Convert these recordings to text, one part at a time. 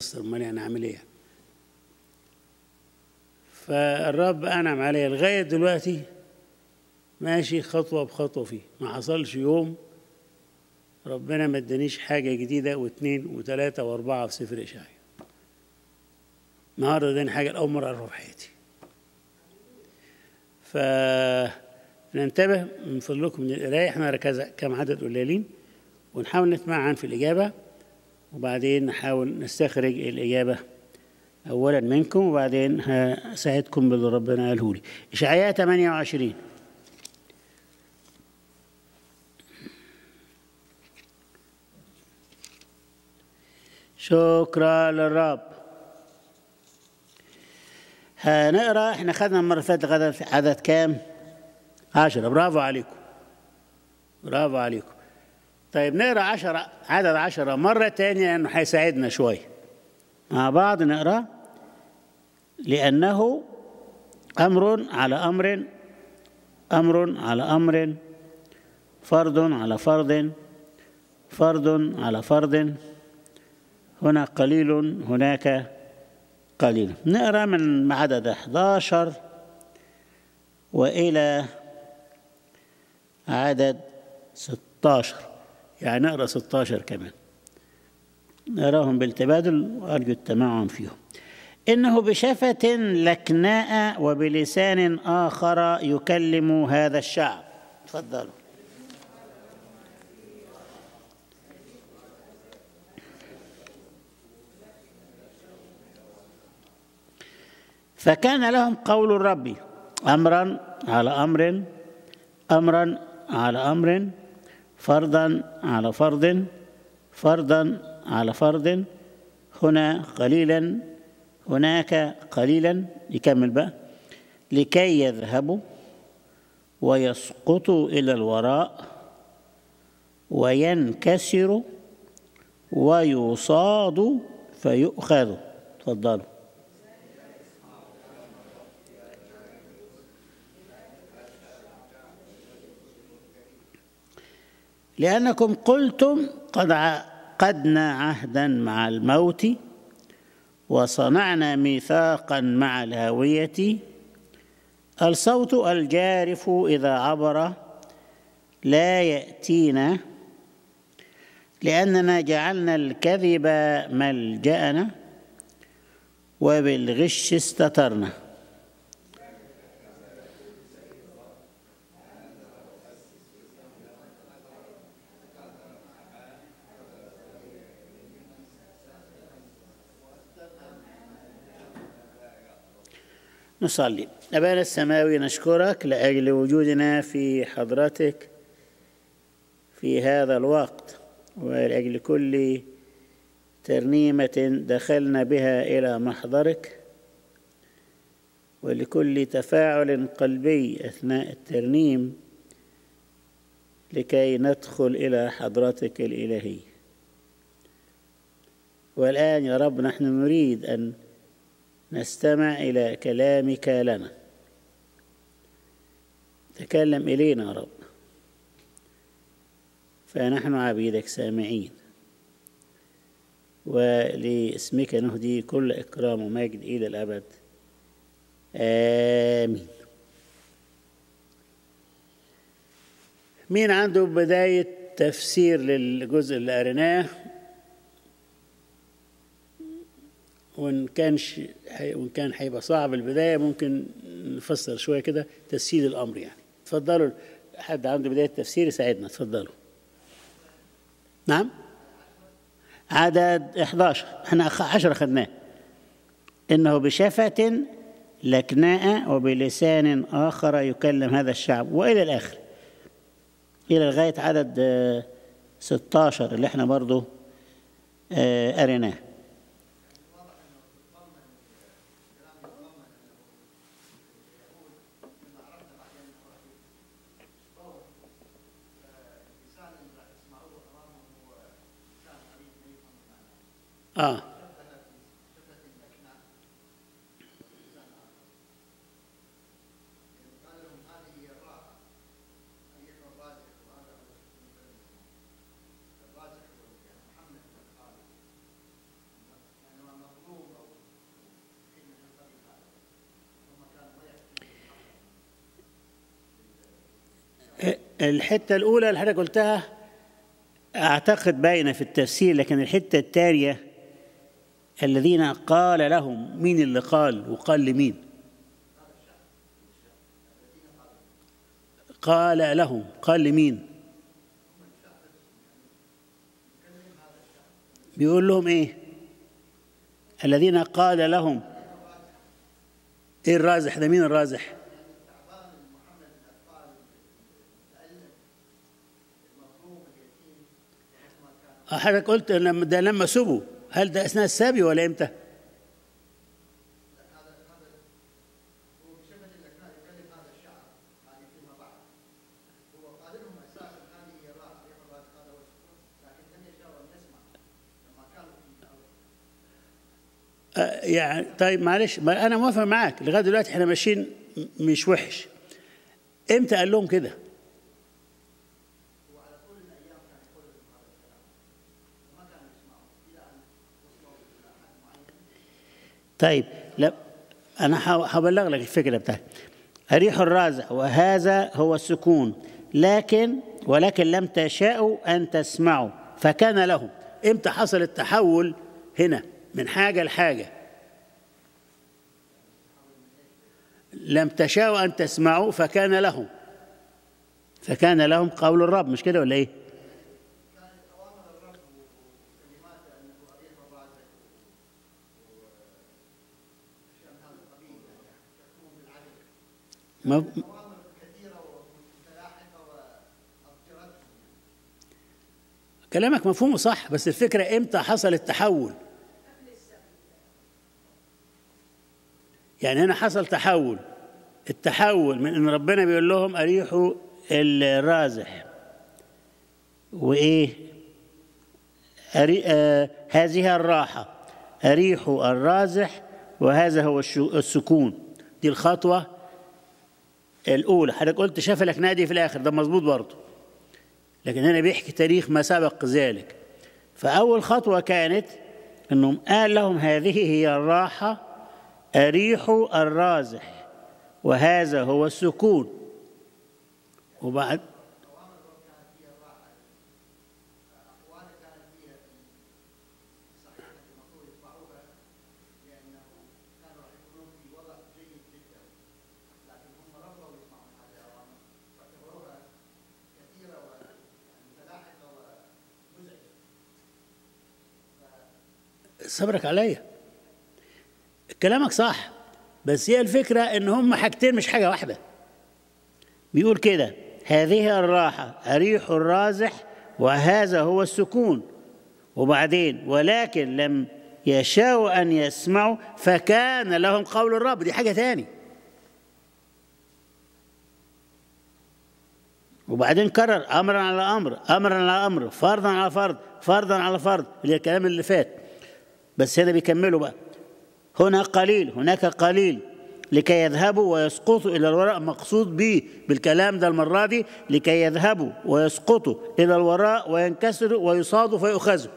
امال يعني اعمل ايه فالرب انعم عليا لغايه دلوقتي ماشي خطوه بخطوه فيه ما حصلش يوم ربنا ما ادانيش حاجه جديده واثنين وثلاثه واربعه في سفر اشعياء النهارده اداني حاجه لاول مره اعرفها في حياتي فننتبه من فضلكم من القرايه احنا كذا كم عدد قليلين ونحاول نتمعن في الاجابه وبعدين نحاول نستخرج الاجابه اولا منكم وبعدين هساعدكم باللي ربنا قاله لي اشعياء 28 شكرا للرب هنقرا احنا خدنا المره اللي فاتت عدد عدد كام؟ عشرة برافو عليكم برافو عليكم طيب نقرا عشرة عدد عشرة مرة تانية لأنه هيساعدنا شوية مع بعض نقرا لأنه أمر على أمر أمر على أمر فرض على فرض فرض على فرض هنا قليل هناك قليل نقرا من عدد 11 والى عدد 16 يعني نقرا 16 كمان نراهم بالتبادل وارجو التمعن فيهم انه بشفه لكناء وبلسان اخر يكلم هذا الشعب تفضلوا فكان لهم قول الرب امرا على امر امرا على امر فرضا على فرض فرضا على فرض هنا قليلا هناك قليلا يكمل بقى لكي يذهبوا ويسقطوا الى الوراء وينكسروا ويصادوا فيؤخذوا تفضلوا لأنكم قلتم قد عقدنا عهدا مع الموت وصنعنا ميثاقا مع الهاوية الصوت الجارف إذا عبر لا يأتينا لأننا جعلنا الكذب ملجأنا وبالغش استترنا نصلي أبانا السماوي نشكرك لأجل وجودنا في حضرتك في هذا الوقت ولأجل كل ترنيمة دخلنا بها إلى محضرك ولكل تفاعل قلبي أثناء الترنيم لكي ندخل إلى حضرتك الإلهية والآن يا رب نحن نريد أن نستمع إلى كلامك لنا تكلم إلينا يا رب فنحن عبيدك سامعين ولاسمك نهدي كل إكرام ومجد إلى الأبد آمين مين عنده بداية تفسير للجزء اللي قريناه وان كانش وان كان هيبقى صعب البدايه ممكن نفسر شويه كده تسهيل الامر يعني اتفضلوا حد عنده بدايه تفسير يساعدنا اتفضلوا نعم عدد 11 احنا 10 خدناه انه بشفة لكناء وبلسان اخر يكلم هذا الشعب والى الاخر الى لغايه عدد 16 اللي احنا برضو قريناه اه الحتة الأولى اللي حضرتك قلتها أعتقد باينة في التفسير لكن الحتة الثانية الذين قال لهم مين اللي قال وقال لمين قال لهم قال لمين بيقول لهم ايه الذين قال لهم ايه الرازح ده مين الرازح حضرتك قلت لما ده لما سبوا هل ده اثناء السبي ولا امتى؟ آه، يعني طيب معلش ما انا موافق معاك لغايه دلوقتي احنا ماشيين م- مش وحش امتى قال لهم كده؟ طيب لا انا ح- هبلغ لك الفكره بتاعتي ريح الرازع وهذا هو السكون لكن ولكن لم تشاءوا ان تسمعوا فكان لهم امتى حصل التحول هنا من حاجه لحاجه لم تشاءوا ان تسمعوا فكان لهم فكان لهم قول الرب مش كده ولا ايه ما كلامك مفهوم صح بس الفكرة امتى حصل التحول يعني هنا حصل تحول التحول من ان ربنا بيقول لهم اريحوا الرازح وايه أري... آه هذه الراحة أريحوا الرازح وهذا هو الشو... السكون دي الخطوة الأولى حضرتك قلت شاف لك نادي في الآخر ده مظبوط برضه لكن هنا بيحكي تاريخ ما سبق ذلك فأول خطوة كانت أنهم قال لهم هذه هي الراحة أريحوا الرازح وهذا هو السكون وبعد صبرك عليا كلامك صح بس هي الفكرة ان هم حاجتين مش حاجة واحدة بيقول كده هذه الراحة أريح الرازح وهذا هو السكون وبعدين ولكن لم يشاءوا أن يسمعوا فكان لهم قول الرب دي حاجة تاني وبعدين كرر أمرا على أمر أمرا على أمر فرضا على فرض فرضا على فرض اللي هي الكلام اللي فات بس هنا بيكملوا بقى هنا قليل هناك قليل لكي يذهبوا ويسقطوا إلى الوراء مقصود به بالكلام ده المرة دي لكي يذهبوا ويسقطوا إلى الوراء وينكسروا ويصادوا فيؤخذوا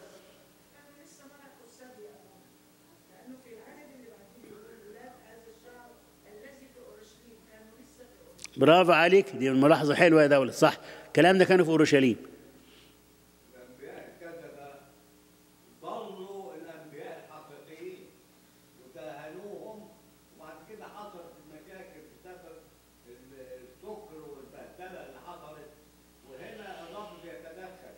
برافو عليك دي ملاحظة حلوة يا دولة صح الكلام ده كانوا في أورشليم الأنبياء الكذبة ضلوا الأنبياء الحقيقيين وتهانوهم وبعد كده حصلت المشاكل بسبب ال- السكر والبهدلة اللي حصلت وهنا الرب بيتدخل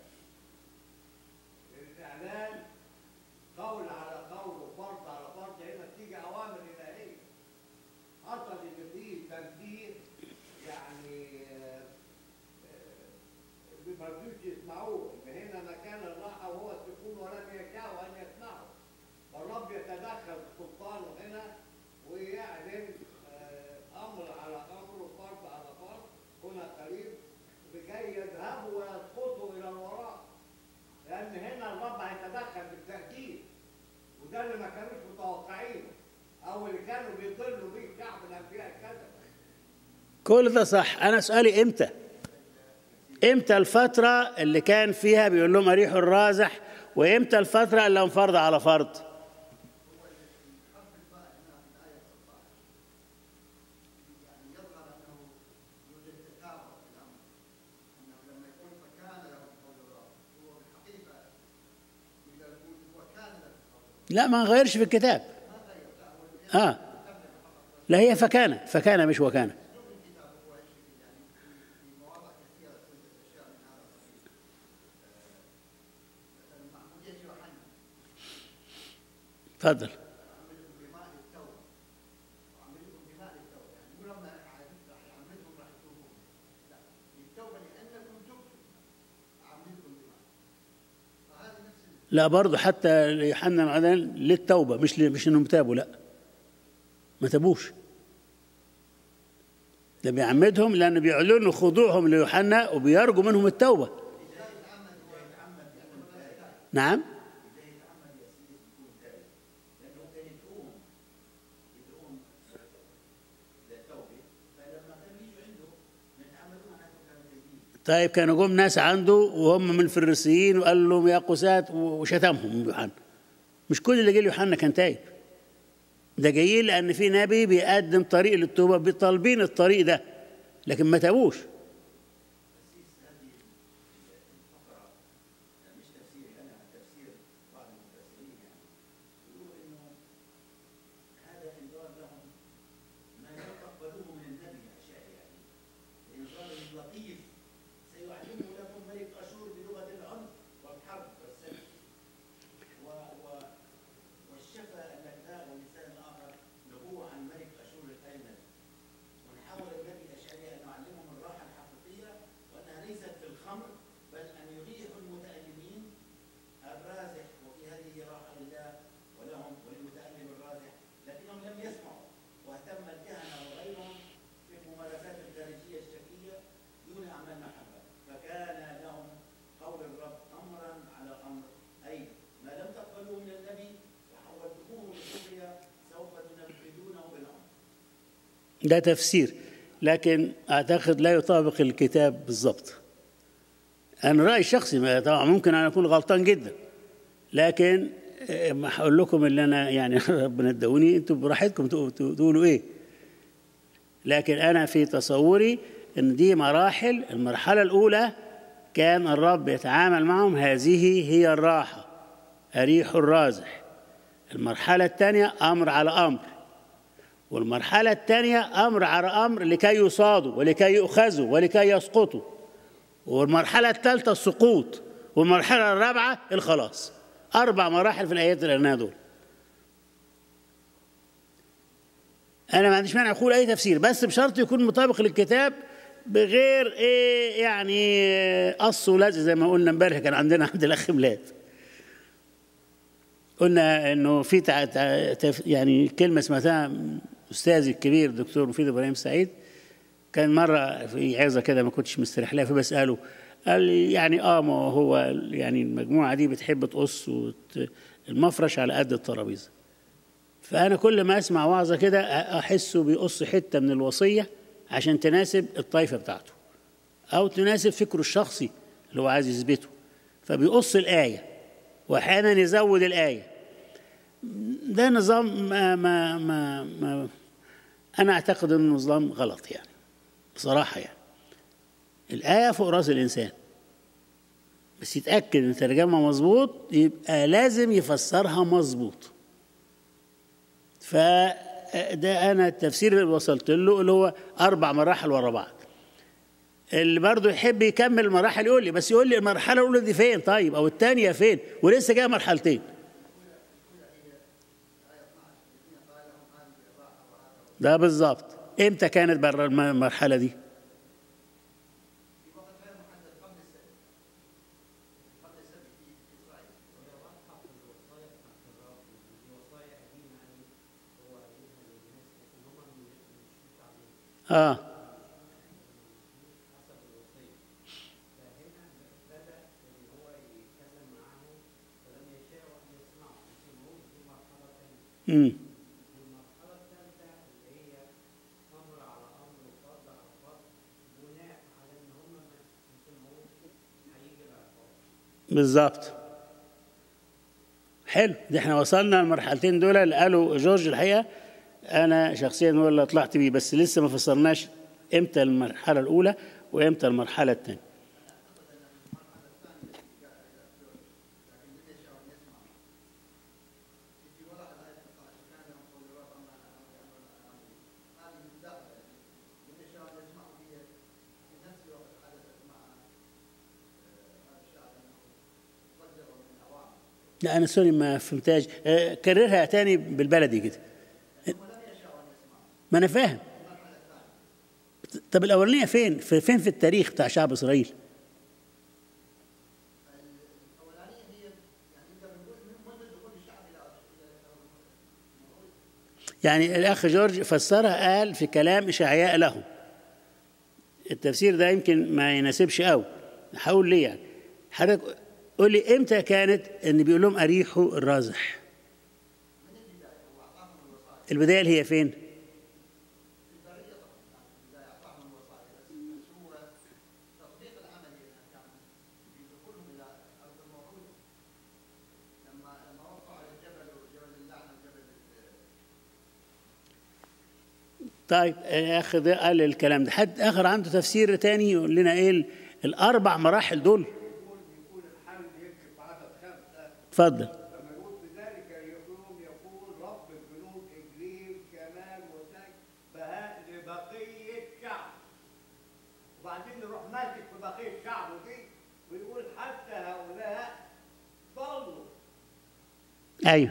الإعلان قول على قول وفرض على فرض هنا بتيجي أوامر إلهية حصل إن في تنفيذ يعني آه، ما رضيوش يسمعوه ان هنا مكان الراحه وهو السكون ولم يشاءوا ان يسمعوا فالرب يتدخل بسلطانه هنا ويعلن آه، امر على امر وفرض على فرض هنا قريب لكي يذهبوا ويسقطوا الى الوراء لان هنا الرب هيتدخل بالتاكيد وده اللي ما كانوش متوقعينه او اللي كانوا بيضلوا بيه شعب الانبياء الكذبه كل ده صح أنا سؤالي إمتى إمتى الفترة اللي كان فيها بيقول لهم أريحوا الرازح وإمتى الفترة اللي هم فرض على فرض لا ما غيرش في الكتاب اه لا هي فكان فكان مش وكان تفضل لا برضه حتى يوحنا المعمدان للتوبه مش ل- مش انهم تابوا لا ما تابوش ده بيعمدهم لان بيعلنوا خضوعهم ليوحنا وبيرجوا منهم التوبه نعم طيب كانوا جم ناس عنده وهم من الفريسيين وقال لهم يا قساة وشتمهم يوحنا مش كل اللي جه ليوحنا كان تايب ده جايين لان في نبي بيقدم طريق للتوبه طالبين الطريق ده لكن ما تابوش ده تفسير لكن اعتقد لا يطابق الكتاب بالضبط انا رايي الشخصي ما- طبعا ممكن انا اكون غلطان جدا لكن آه، ما هقول لكم اللي انا يعني ربنا ادوني انتوا براحتكم تقو- تقولوا ايه لكن انا في تصوري ان دي مراحل المرحله الاولى كان الرب يتعامل معهم هذه هي الراحه اريح الرازح المرحله الثانيه امر على امر والمرحلة الثانية أمر على أمر لكي يصادوا ولكي يؤخذوا ولكي يسقطوا والمرحلة الثالثة السقوط والمرحلة الرابعة الخلاص أربع مراحل في الآيات اللي قلناها دول أنا ما عنديش مانع أقول أي تفسير بس بشرط يكون مطابق للكتاب بغير إيه يعني قص ولزق زي ما قلنا امبارح كان عندنا عند الأخ ميلاد قلنا انه في تع... تع... تف... يعني كلمه سمعتها من استاذي الكبير الدكتور مفيد ابراهيم سعيد كان مره في عظه كده ما كنتش مستريح لها فبساله قال لي يعني اه ما هو يعني المجموعه دي بتحب تقص وت... المفرش على قد الترابيزه فانا كل ما اسمع وعظه كده احسه بيقص حته من الوصيه عشان تناسب الطائفه بتاعته او تناسب فكره الشخصي اللي هو عايز يثبته فبيقص الايه واحيانا يزود الايه ده نظام ما ما ما, ما انا اعتقد انه نظام غلط يعني بصراحه يعني الايه فوق راس الانسان بس يتاكد ان ترجمه مظبوط يبقى لازم يفسرها مظبوط فده انا التفسير اللي وصلت له اللي هو اربع مراحل ورا بعض اللي برضه يحب يكمل المراحل يقول لي بس يقول لي المرحله الاولى دي فين طيب او الثانيه فين ولسه جايه مرحلتين ده بالظبط امتى كانت بره المرحله دي اه امم بالظبط حلو دي احنا وصلنا المرحلتين دول اللي قالوا جورج الحقيقه انا شخصيا هو اللي طلعت بيه بس لسه ما فسرناش امتى المرحله الاولى وامتى المرحله الثانيه لا انا سوري ما فهمتهاش آه، كررها تاني بالبلدي كده ما انا فاهم طب الاولانيه فين في فين في التاريخ بتاع شعب اسرائيل يعني الاخ جورج فسرها قال في كلام اشعياء له التفسير ده يمكن ما يناسبش قوي هقول ليه يعني حضرتك قول لي امتى كانت ان بيقول لهم اريحوا الرازح البدايه اللي هي فين طيب الاخ ده قال الكلام ده حد اخر عنده تفسير تاني يقول لنا ايه ال- الاربع مراحل دول يقول يقول الحمد يكتب في عدد خمسه اتفضل لما يقول في ذلك اليوم يقول رب الجنود اجليل كمال وسج بهاء لبقيه شعب وبعدين نروح ماسك في بقيه شعبه دي ويقول حتى هؤلاء ضلوا ايوه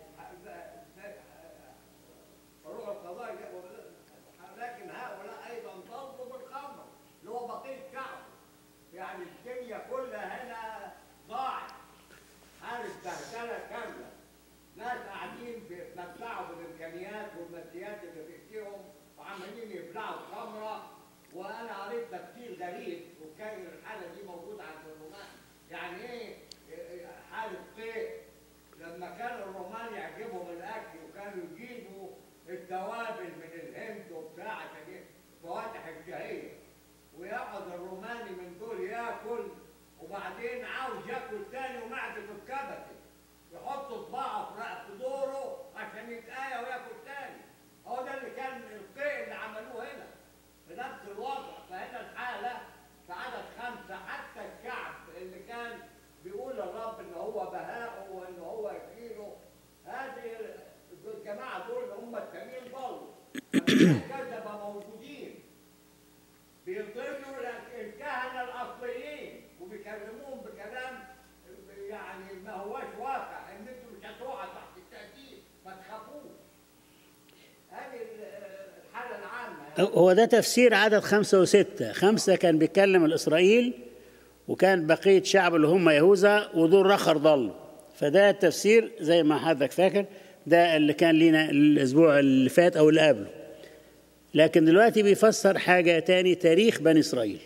فروع القضاء لكن هؤلاء ايضا ضلوا بالخمر اللي هو بقيه شعب يعني الدنيا كلها هنا ضاعت حالة بهدله كامله ناس قاعدين بيتمتعوا بالامكانيات والماديات اللي في ايديهم وعمالين يبلعوا خمره وانا قريت تفسير غريب وكان الحاله دي موجوده عند الرومان يعني ايه إيه، حاله قيء لما كان الرومان يعجبهم الاكل وكانوا يجيبوا التوابل من الهند وبتاع عشان ي- فواتح الشهيه ويقعد الروماني من دول ياكل وبعدين عاوز ياكل تاني ومعدته اتكبست يحط صباعه في رأ- في دوره عشان يتآية وياكل تاني هو ده اللي كان القيء اللي عملوه هنا في نفس الوضع فهنا الحالة في عدد خمسة حتى الشعب اللي كان بيقول للرب ان هو بهاءه وان هو يكيله هذه الجماعة دول اللي هم التانيين ضلوا كذب موجودين بيضلوا الكهنة الأصليين وبيكلموهم بكلام يعني ما هواش واقع ان انتوا مش هتقعوا تحت التأكيد ما تخافوش هذه الحالة العامة هو ده تفسير عدد خمسة وستة خمسة كان بيتكلم الإسرائيل وكان بقية شعب اللي هم يهوذا ودول رخر ضلوا فده التفسير زي ما حضرتك فاكر ده اللي كان لينا الأسبوع اللي فات أو اللي قبله لكن دلوقتي بيفسر حاجة تاني تاريخ بني إسرائيل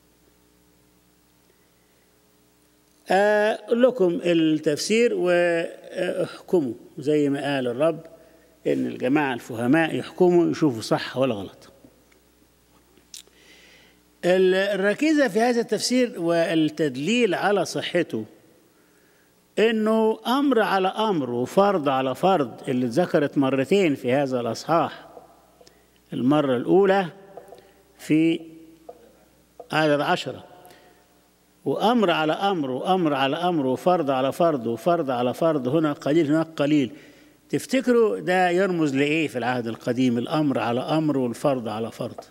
أقول لكم التفسير واحكموا زي ما قال الرب إن الجماعة الفهماء يحكموا يشوفوا صح ولا غلط ال- الركيزة في هذا التفسير والتدليل على صحته انه امر على امر وفرض على فرض اللي اتذكرت مرتين في هذا الاصحاح المرة الأولى في عدد عشرة وأمر على أمر وأمر على أمر وفرض على فرض وفرض على فرض هنا قليل هناك قليل تفتكروا ده يرمز لإيه في العهد القديم الأمر على أمر والفرض على فرض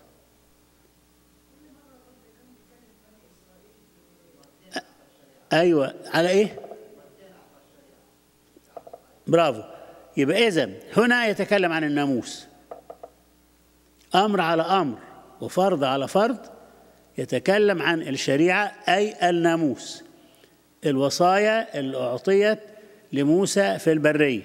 أ- أيوة على إيه برافو يبقى إذن هنا يتكلم عن الناموس امر على امر وفرض على فرض يتكلم عن الشريعه اي الناموس الوصايا اللي اعطيت لموسى في البريه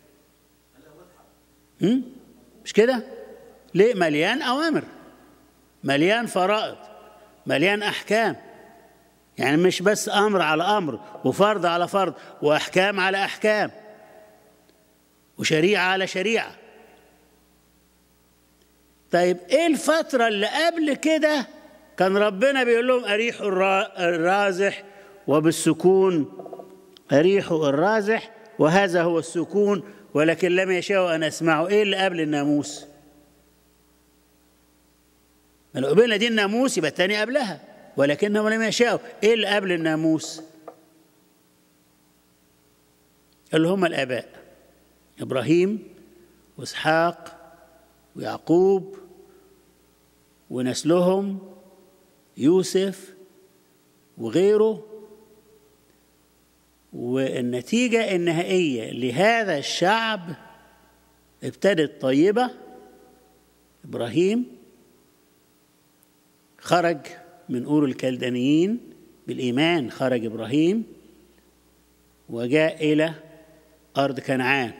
هم؟ مش كده ليه مليان اوامر مليان فرائض مليان احكام يعني مش بس امر على امر وفرض على فرض واحكام على احكام وشريعه على شريعه طيب ايه الفترة اللي قبل كده كان ربنا بيقول لهم أريحوا الرا- الرازح وبالسكون أريحوا الرازح وهذا هو السكون ولكن لم يشاءوا أن أسمعوا إيه اللي قبل الناموس ما لو قبلنا دي الناموس يبقى التاني قبلها ولكنهم لم يشاءوا إيه اللي قبل الناموس اللي هم الآباء إبراهيم وإسحاق ويعقوب ونسلهم يوسف وغيره والنتيجة النهائية لهذا الشعب ابتدت طيبة إبراهيم خرج من أور الكلدانيين بالإيمان خرج إبراهيم وجاء إلى أرض كنعان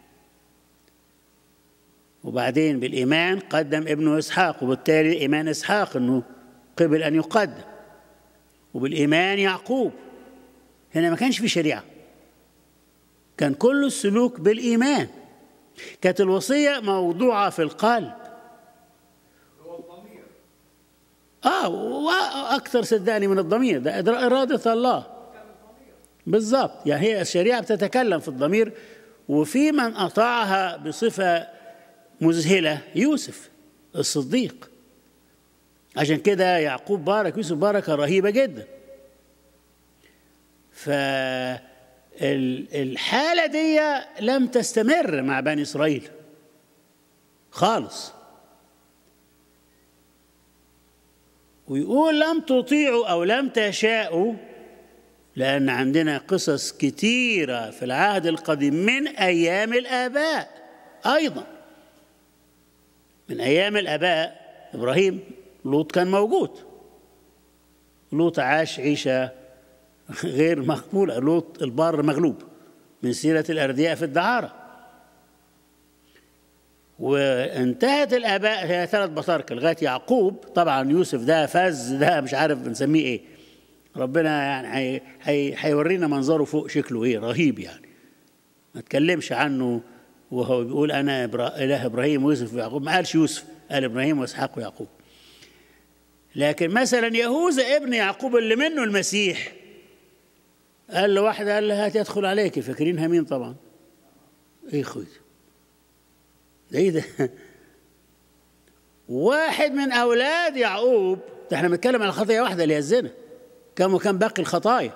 وبعدين بالإيمان قدم ابنه إسحاق وبالتالي إيمان إسحاق أنه قبل أن يقدم وبالإيمان يعقوب هنا ما كانش في شريعة كان كل السلوك بالإيمان كانت الوصية موضوعة في القلب هو الضمير آه وأكثر صدقني من الضمير ده إرادة الله بالظبط يعني هي الشريعة بتتكلم في الضمير وفي من أطاعها بصفة مذهلة يوسف الصديق عشان كده يعقوب بارك يوسف بركة رهيبة جدا فالحالة دي لم تستمر مع بني إسرائيل خالص ويقول لم تطيعوا أو لم تشاءوا لأن عندنا قصص كتيرة في العهد القديم من أيام الآباء أيضا من أيام الآباء إبراهيم لوط كان موجود لوط عاش عيشة غير مقبولة لوط البار مغلوب من سيرة الأردياء في الدعارة وانتهت الآباء هي ثلاث بطاركة لغاية يعقوب طبعا يوسف ده فز ده مش عارف بنسميه إيه ربنا يعني هيورينا منظره فوق شكله إيه رهيب يعني ما تكلمش عنه وهو بيقول أنا إبرا... إله إبراهيم ويوسف ويعقوب ما قالش يوسف قال إبراهيم وإسحاق ويعقوب لكن مثلا يهوذا ابن يعقوب اللي منه المسيح قال له واحد قال له هات يدخل عليك فاكرينها مين طبعا ايه خوي ده ايه ده واحد من اولاد يعقوب ده احنا بنتكلم على خطيه واحده اللي هي الزنا كم وكم باقي الخطايا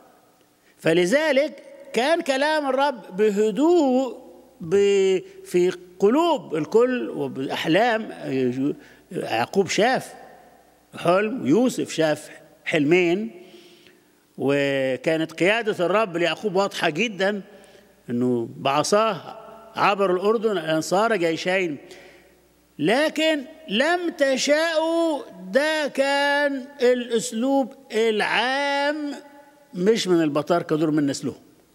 فلذلك كان كلام الرب بهدوء في قلوب الكل وباحلام يعقوب شاف حلم يوسف شاف حلمين وكانت قيادة الرب ليعقوب واضحة جدا انه بعصاه عبر الاردن الانصار جيشين لكن لم تشاءوا ده كان الاسلوب العام مش من البطاركه دول من نسلهم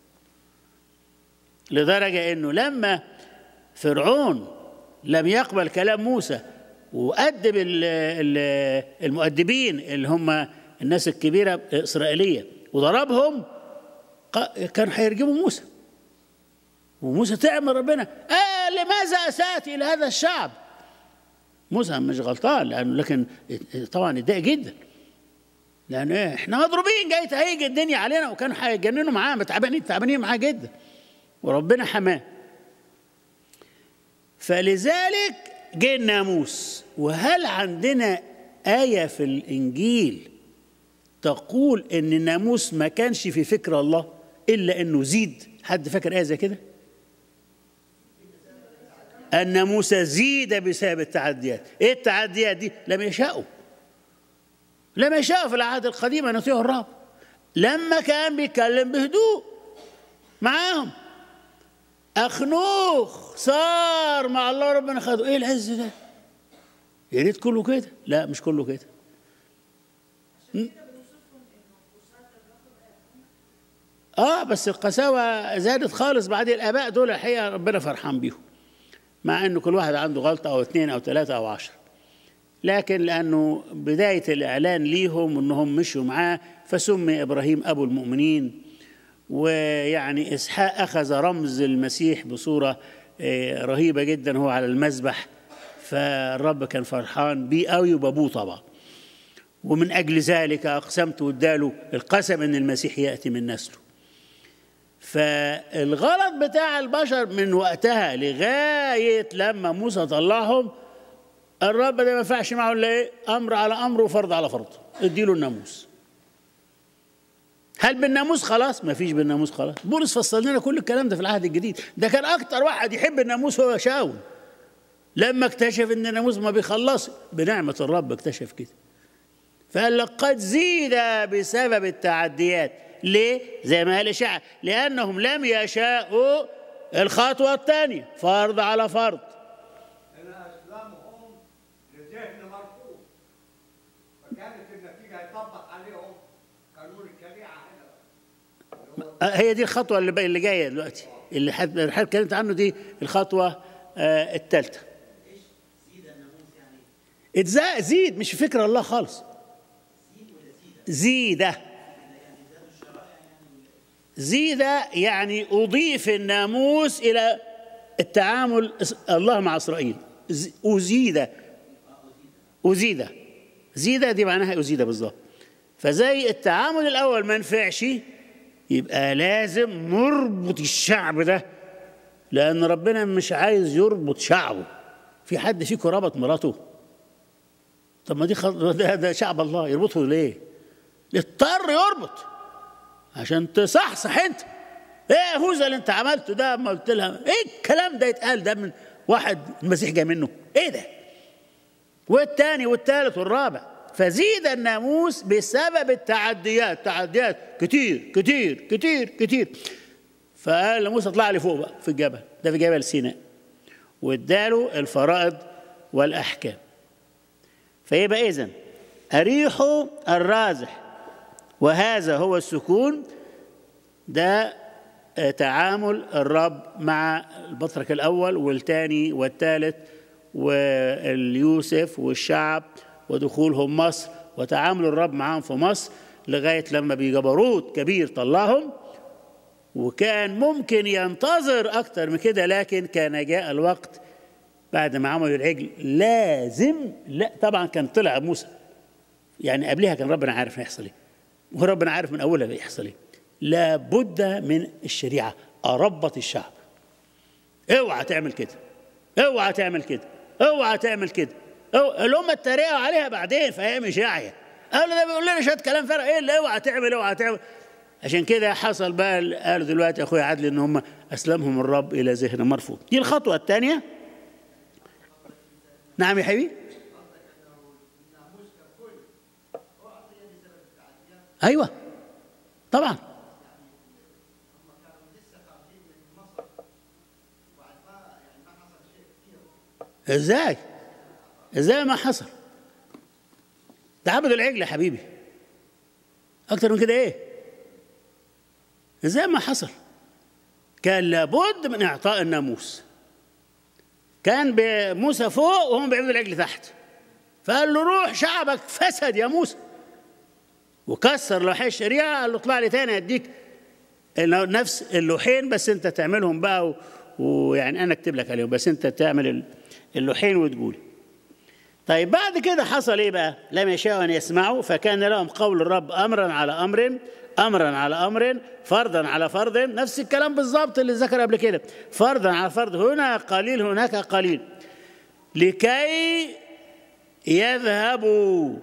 لدرجه انه لما فرعون لم يقبل كلام موسى وأدب المؤدبين اللي هم الناس الكبيرة الإسرائيلية وضربهم كان هيرجموا موسى وموسى تعمل ربنا آه لماذا أسأت إلى هذا الشعب موسى مش غلطان لأنه لكن طبعا اتضايق جدا لأن إيه إحنا مضروبين جاي تهيج الدنيا علينا وكانوا هيجننوا معاه تعبانين تعبانين معاه جدا وربنا حماه فلذلك جه الناموس وهل عندنا آية في الإنجيل تقول إن الناموس ما كانش في فكر الله إلا إنه زيد حد فاكر آية زي كده؟ الناموس زيد بسبب التعديات إيه التعديات دي؟ لم يشاءوا لم يشاءوا في العهد القديم أن يطيعوا الرب لما كان بيتكلم بهدوء معاهم أخنوخ صار مع الله ربنا خده إيه العز ده؟ يا ريت كله كده لا مش كله كده اه بس القساوة زادت خالص بعد الآباء دول الحقيقة ربنا فرحان بيهم مع إنه كل واحد عنده غلطة أو اثنين أو ثلاثة أو عشرة لكن لأنه بداية الإعلان ليهم إنهم مشوا معاه فسمي إبراهيم أبو المؤمنين ويعني إسحاق أخذ رمز المسيح بصورة رهيبة جدا هو على المذبح فالرب كان فرحان بيه قوي وبابوه طبعا ومن أجل ذلك أقسمت واداله القسم أن المسيح يأتي من نسله فالغلط بتاع البشر من وقتها لغاية لما موسى طلعهم الرب ده ما ينفعش معه الا ايه؟ امر على امر وفرض على فرض اديله الناموس هل بالناموس خلاص؟ ما فيش بالناموس خلاص بولس فصل لنا كل الكلام ده في العهد الجديد ده كان اكتر واحد يحب الناموس هو شاول لما اكتشف ان الناموس ما بيخلص بنعمة الرب اكتشف كده فقال لك قد زيد بسبب التعديات ليه زي ما قال إشاعة لأنهم لم يشاءوا الخطوة الثانية فرض على فرض هنا اسلامهم لذهن مرفوض فكانت النتيجه هيطبق عليهم قانون الشريعه هنا اللي هو آه، هي دي الخطوة اللي بقى اللي جاية دلوقتي اللي حد اللي حضرتك اتكلمت عنه دي الخطوة آه الثالثة اتزا زيد مش فكرة الله خالص زيدة زيدة يعني أضيف الناموس إلى التعامل الله مع إسرائيل ز- أزيد أزيد زيدة دي معناها أزيد بالظبط فزي التعامل الأول ما نفعش يبقى لازم نربط الشعب ده لأن ربنا مش عايز يربط شعبه في حد فيكم ربط مراته طب ما دي خط... ده, ده شعب الله يربطه ليه؟ اضطر يربط عشان تصحصح انت ايه يا هوذا اللي انت عملته ده ما قلت لها ايه الكلام ده يتقال ده من واحد المسيح جاي منه ايه ده والتاني والتالت والرابع فزيد الناموس بسبب التعديات تعديات كتير كتير كتير كتير فقال لموسى اطلع لي فوق بقى في الجبل ده في جبل سيناء واداله الفرائض والاحكام فيبقى اذا اريح الرازح وهذا هو السكون ده آه، تعامل الرب مع البطرك الأول والثاني والثالث واليوسف والشعب ودخولهم مصر وتعامل الرب معاهم في مصر لغاية لما بجبروت كبير طلعهم وكان ممكن ينتظر أكتر من كده لكن كان جاء الوقت بعد ما عملوا العجل لازم لا طبعا كان طلع موسى يعني قبلها كان ربنا عارف هيحصل ايه وربنا عارف من اولها هيحصل ايه لابد من الشريعه اربط الشعب اوعى تعمل كده اوعى تعمل كده اوعى تعمل كده أو... الامه اتريقوا عليها بعدين في ايام اشعيا قالوا ده بيقول لنا شويه كلام فرق ايه اللي اوعى تعمل اوعى تعمل عشان كده حصل بقى ال- قالوا دلوقتي يا اخويا عدل ان هم اسلمهم الرب الى ذهن مرفوض دي الخطوه الثانيه نعم يا حبيبي ايوه طبعا ازاي ازاي ما حصل ده عبدوا العجل يا حبيبي اكتر من كده ايه ازاي ما حصل كان لابد من اعطاء الناموس كان موسى فوق وهم بيعبدوا العجل تحت فقال له روح شعبك فسد يا موسى وكسر لوحي الشريعه قال له اطلع لي تاني اديك ال- نفس اللوحين بس انت تعملهم بقى و- ويعني انا اكتب لك عليهم بس انت تعمل ال- اللوحين وتقول طيب بعد كده حصل ايه بقى؟ لم يشاءوا ان يسمعوا فكان لهم قول الرب امرا على امر امرا على امر فرضا على فرض نفس الكلام بالظبط اللي ذكر قبل كده فرضا على فرض هنا قليل هناك قليل لكي يذهبوا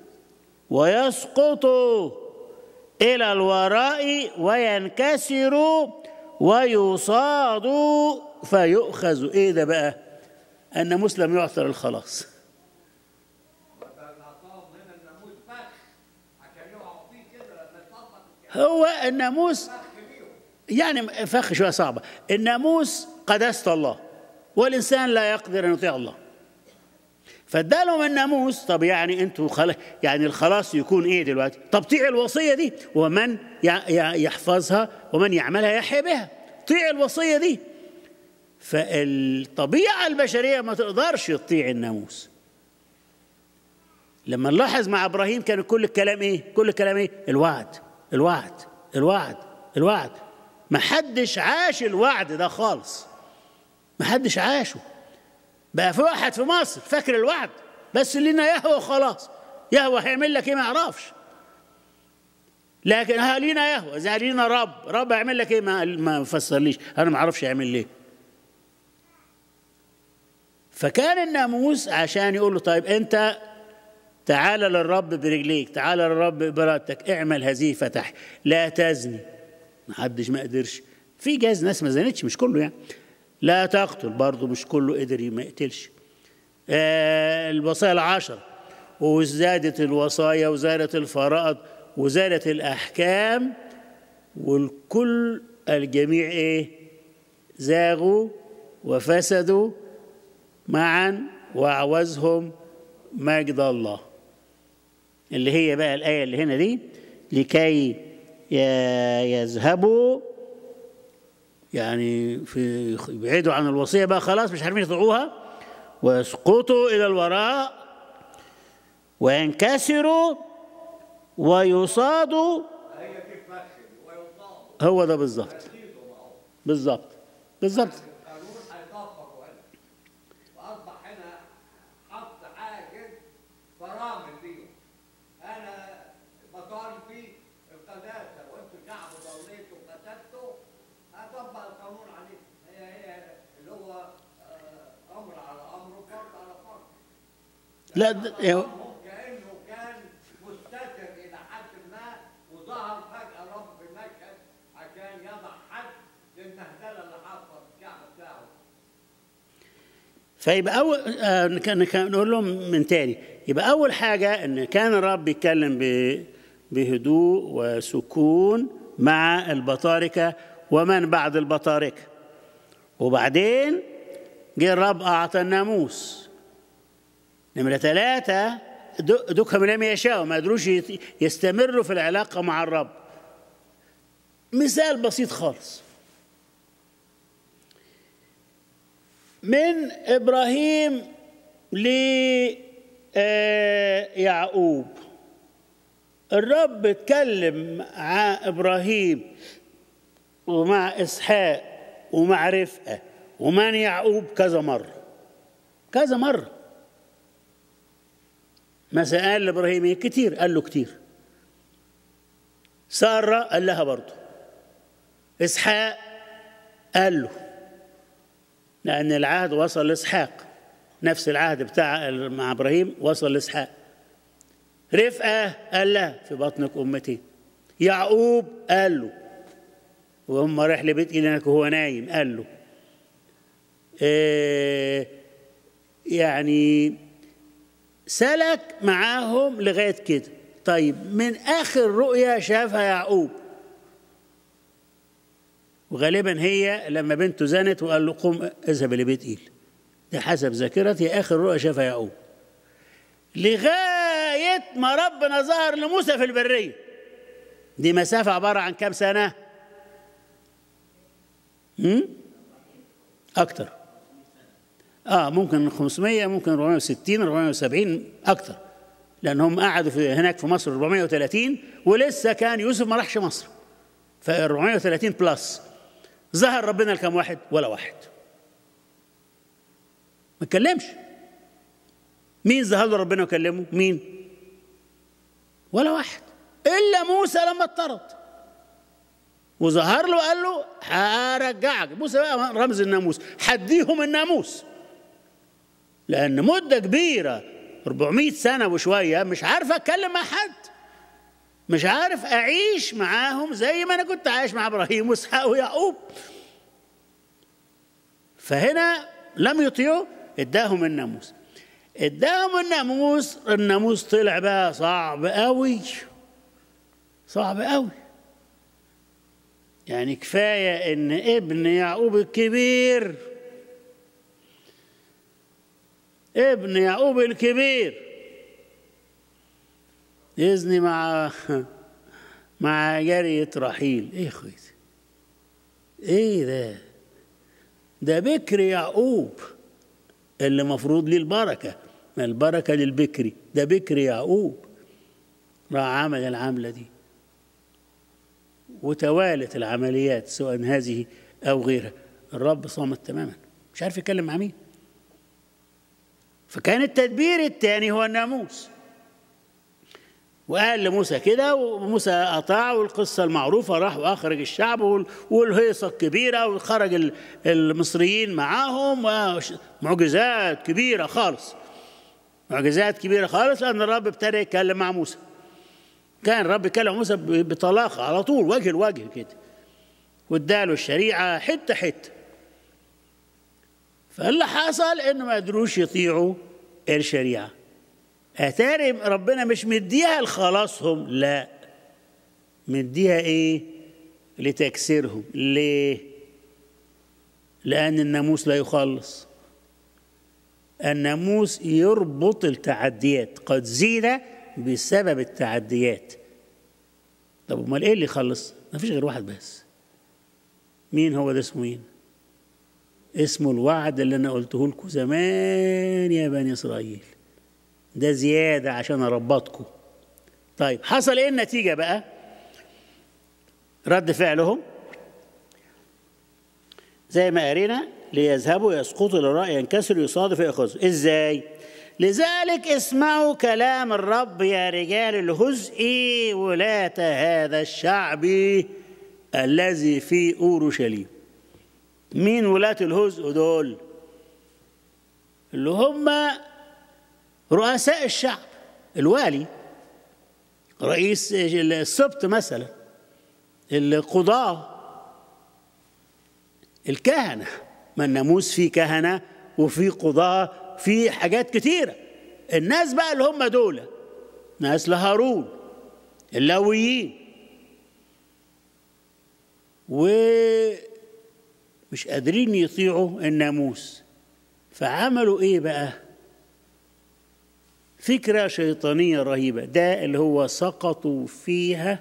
ويسقطوا الى الوراء وينكسروا ويصادوا فيؤخذ ايه ده بقى؟ ان مسلم يعثر الخلاص بدل اعطاهم هنا الناموس فخ عشان يقعوا فيه كده لما يطبق الشريعه هو الناموس فخ بيهم يعني فخ شويه صعبه الناموس قداسه الله والانسان لا يقدر ان يطيع الله فادالهم الناموس طب يعني انتوا خل... يعني الخلاص يكون ايه دلوقتي؟ طب طيع الوصيه دي ومن ي... ي... يحفظها ومن يعملها يحيى بها طيع الوصيه دي فالطبيعه البشريه ما تقدرش تطيع الناموس لما نلاحظ مع ابراهيم كان كل الكلام ايه؟ كل الكلام ايه؟ الوعد الوعد الوعد الوعد ما حدش عاش الوعد ده خالص ما حدش عاشه بقى في واحد في مصر فاكر الوعد بس لنا يهوى خلاص يهوى هيعمل لك ايه ما يعرفش لكن ها لينا يهوى زي لينا رب رب هيعمل لك ايه ما ما فسرليش انا ما اعرفش يعمل ليه فكان الناموس عشان يقول له طيب انت تعال للرب برجليك تعال للرب بارادتك اعمل هذه فتح لا تزني ما حدش ما قدرش في جاز ناس ما زنتش مش كله يعني لا تقتل برضه مش كله قدر ما يقتلش آه الوصايا العشر وزادت الوصايا وزادت الفرائض وزادت الأحكام والكل الجميع ايه زاغوا وفسدوا معا واعوزهم مجد الله اللي هي بقى الايه اللي هنا دي لكي ي- يذهبوا يعني في يبعدوا عن الوصيه بقى خلاص مش عارفين يطيعوها ويسقطوا الى الوراء وينكسروا ويصادوا هي تتفشل ويصاب هو ده بالظبط تزيدهم اهو بالظبط بالظبط القانون هيطبق هنا واصبح هنا حط حاجز فرامل ليهم انا بطالبي القداسه وانتوا شعب ضليتوا وفسدتوا هطبق القانون عليكم هي هي اللي هو آه، امر على امر وفرض على فرض لا ده- كأنه كان مستتر إلى حد ما وظهر فجأة رب في المشهد عشان يضع حد للمهزلة اللي حاصلة في الشعب بتاعه. فيبقى اول آه نك- نك- نقول لهم من تاني يبقى اول حاجه ان كان الرب بيتكلم ب- بهدوء وسكون مع البطاركه ومن بعد البطاركه وبعدين جه الرب اعطى الناموس نمرة ثلاثة دو- دوكهم لم يشاءوا ما قدروش يت- يستمروا في العلاقة مع الرب مثال بسيط خالص من ابراهيم ليعقوب الرب اتكلم مع ابراهيم ومع اسحاق ومع رفقه ومن يعقوب كذا مره كذا مره مثلا قال لابراهيم إيه؟ كتير قال له كتير ساره قال لها برضه اسحاق قال له لأن العهد وصل لإسحاق نفس العهد بتاع مع إبراهيم وصل لإسحاق رفقة قال لا في بطنك أمتين يعقوب قال له وهم رايح لبيت إلينك وهو نايم قال له إيه يعني سلك معاهم لغاية كده طيب من آخر رؤية شافها يعقوب وغالبا هي لما بنته زنت وقال له قم اذهب لبيت ايل ده حسب ذاكرتي اخر رؤيا شافها يعقوب لغايه ما ربنا ظهر لموسى في البريه دي مسافه عباره عن كام سنه هم؟ اكتر اه ممكن 500 ممكن 460 470 اكتر لانهم قعدوا في هناك في مصر 430 ولسه كان يوسف ما راحش مصر ف 430 بلس ظهر ربنا لكم واحد ولا واحد ما اتكلمش مين ظهر له ربنا وكلمه مين ولا واحد الا موسى لما اضطرد وظهر له قال له هرجعك موسى بقى رمز الناموس حديهم الناموس لان مده كبيره 400 سنه وشويه مش عارف اتكلم مع حد مش عارف اعيش معاهم زي ما انا كنت عايش مع ابراهيم واسحاق ويعقوب فهنا لم يطيعوا اداهم الناموس اداهم الناموس الناموس طلع بقى صعب قوي صعب قوي يعني كفايه ان ابن يعقوب الكبير ابن يعقوب الكبير يزني مع مع جارية رحيل ايه يا اخويتي ايه ده ده بكر يعقوب اللي مفروض ليه البركة ما البركة للبكري ده بكر يعقوب راح عمل العملة دي وتوالت العمليات سواء هذه أو غيرها الرب صامت تماما مش عارف يتكلم مع مين فكان التدبير الثاني هو الناموس وقال لموسى كده وموسى أطاع والقصة المعروفة راح وأخرج الشعب وال- والهيصة الكبيرة وخرج ال- المصريين معاهم ومعجزات كبيرة خالص معجزات كبيرة خالص لأن الرب ابتدى يتكلم مع موسى كان الرب يكلم موسى ب- بطلاقة على طول وجه لوجه كده واداله الشريعة حتة حتة فاللي حصل انه ما قدروش يطيعوا الشريعه اتاري ربنا مش مديها لخلاصهم لا مديها ايه لتكسيرهم ليه لان الناموس لا يخلص الناموس يربط التعديات قد زيد بسبب التعديات طب امال ايه اللي يخلص ما فيش غير واحد بس مين هو ده اسمه مين اسمه الوعد اللي انا قلته لكم زمان يا بني اسرائيل ده زياده عشان اربطكم طيب حصل ايه النتيجه بقى رد فعلهم زي ما قرينا ليذهبوا يسقطوا للراء ينكسروا يصادف ياخذوا ازاي لذلك اسمعوا كلام الرب يا رجال الهزء ولاة هذا الشعب الذي في اورشليم مين ولاة الهزء دول اللي هم رؤساء الشعب الوالي رئيس السبط مثلا القضاة الكهنة ما الناموس فيه كهنة وفي قضاة في حاجات كتيرة الناس بقى اللي هم دول ناس لهارون اللاويين ومش قادرين يطيعوا الناموس فعملوا ايه بقى فكرة شيطانية رهيبة ده اللي هو سقطوا فيها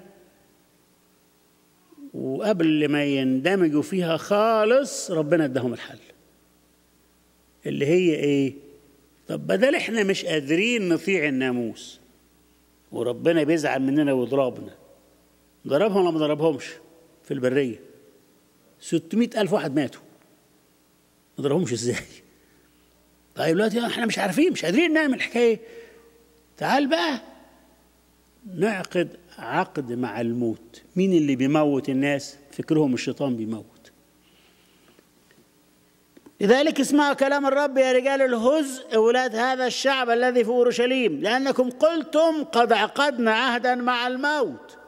وقبل ما يندمجوا فيها خالص ربنا اداهم الحل اللي هي ايه طب بدل احنا مش قادرين نطيع الناموس وربنا بيزعل مننا ويضربنا ضربهم ولا ما ضربهمش في البرية 600 ألف واحد ماتوا ما ضربهمش ازاي طيب دلوقتي احنا مش عارفين مش قادرين نعمل حكايه تعال بقى نعقد عقد مع الموت مين اللي بيموت الناس فكرهم الشيطان بيموت لذلك اسمعوا كلام الرب يا رجال الهزء أولاد هذا الشعب الذي في أورشليم لأنكم قلتم قد عقدنا عهدا مع الموت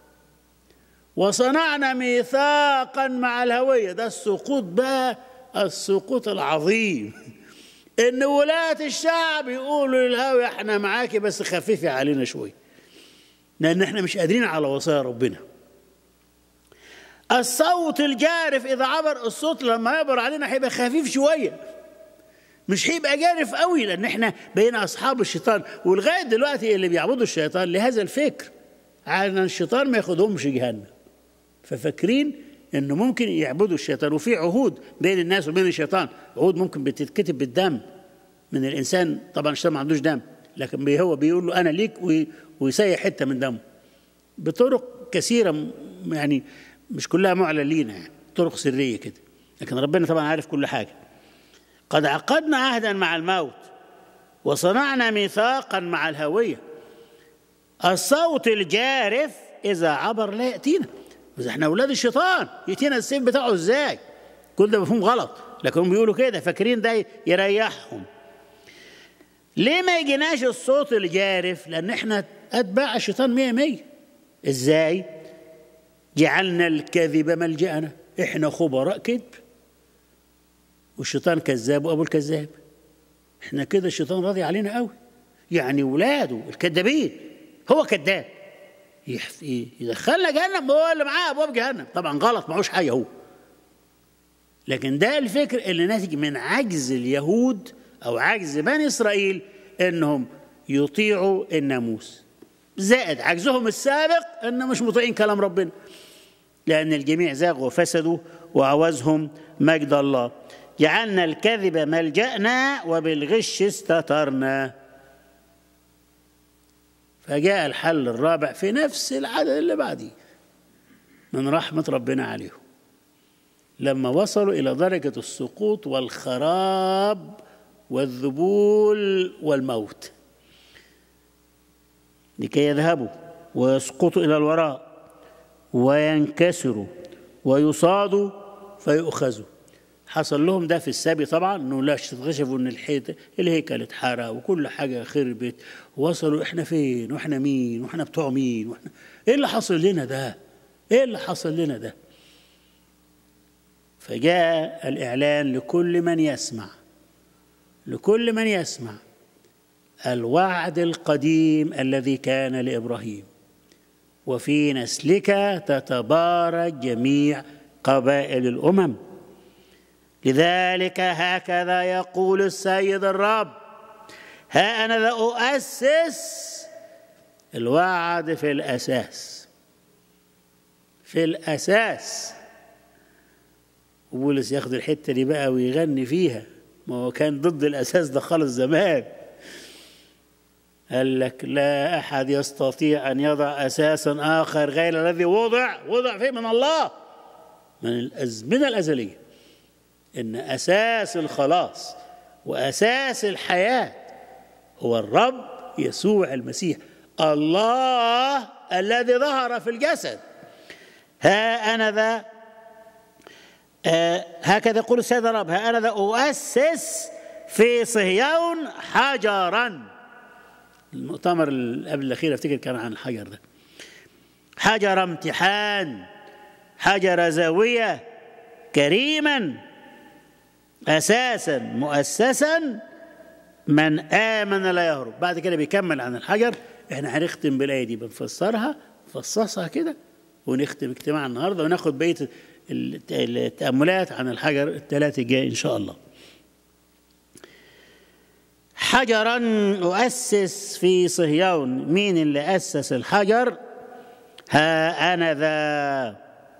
وصنعنا ميثاقا مع الهوية ده السقوط بقى السقوط العظيم ان ولاة الشعب يقولوا للهوية احنا معاكي بس خففي علينا شويه لان احنا مش قادرين على وصايا ربنا الصوت الجارف اذا عبر الصوت لما يعبر علينا هيبقى خفيف شويه مش هيبقى جارف قوي لان احنا بقينا اصحاب الشيطان ولغايه دلوقتي اللي بيعبدوا الشيطان لهذا الفكر على الشيطان ما ياخدهمش جهنم ففاكرين انه ممكن يعبدوا الشيطان وفي عهود بين الناس وبين الشيطان عهود ممكن بتتكتب بالدم من الانسان طبعا الشيطان ما عندوش دم لكن هو بيقول له انا ليك ويسيح حته من دمه بطرق كثيره يعني مش كلها معلن لينا يعني طرق سريه كده لكن ربنا طبعا عارف كل حاجه قد عقدنا عهدا مع الموت وصنعنا ميثاقا مع الهويه الصوت الجارف اذا عبر لا ياتينا بس احنا اولاد الشيطان ياتينا السيف بتاعه ازاي كل ده مفهوم غلط لكن هم بيقولوا كده فاكرين ده يريحهم ليه ما يجيناش الصوت الجارف لان احنا اتباع الشيطان مية مية ازاي جعلنا الكذب ملجأنا احنا خبراء كذب والشيطان كذاب وابو الكذاب احنا كده الشيطان راضي علينا قوي يعني ولاده الكذابين هو كذاب يدخلنا جهنم هو اللي معاه ابواب جهنم طبعا غلط معهوش حاجه هو لكن ده الفكر اللي ناتج من عجز اليهود او عجز بني اسرائيل انهم يطيعوا الناموس زائد عجزهم السابق انهم مش مطيعين كلام ربنا لان الجميع زاغوا وفسدوا وعوزهم مجد الله جعلنا الكذب ملجأنا وبالغش استترنا فجاء الحل الرابع في نفس العدد اللي بعديه من رحمة ربنا عليهم لما وصلوا إلى درجة السقوط والخراب والذبول والموت لكي يذهبوا ويسقطوا إلى الوراء وينكسروا ويصادوا فيؤخذوا حصل لهم ده في السبي طبعا انه لا اكتشفوا ان الحيط الهيكل اتحرق وكل حاجه خربت وصلوا احنا فين واحنا مين واحنا بتوع مين واحنا ايه اللي حصل لنا ده؟ ايه اللي حصل لنا ده؟ فجاء الاعلان لكل من يسمع لكل من يسمع الوعد القديم الذي كان لابراهيم وفي نسلك تتبارك جميع قبائل الامم لذلك هكذا يقول السيد الرب ها انا ذا اؤسس الوعد في الاساس في الاساس وبولس ياخد الحته دي بقى ويغني فيها ما هو كان ضد الاساس ده خالص زمان قال لك لا احد يستطيع ان يضع اساسا اخر غير الذي وضع وضع فيه من الله من الازمنه الازليه ان اساس الخلاص واساس الحياه هو الرب يسوع المسيح الله الذي ظهر في الجسد ها انا ذا آه هكذا يقول السيد الرب ها انا ذا اؤسس في صهيون حجرا المؤتمر اللي قبل الاخير افتكر كان عن الحجر ده حجر امتحان حجر زاويه كريما اساسا مؤسسا من امن لا يهرب بعد كده بيكمل عن الحجر احنا هنختم بالايه دي بنفسرها نفصصها كده ونختم اجتماع النهارده وناخد بقيه التاملات عن الحجر الثلاثه الجاي ان شاء الله حجرا أؤسس في صهيون مين اللي أسس الحجر ها أنا ذا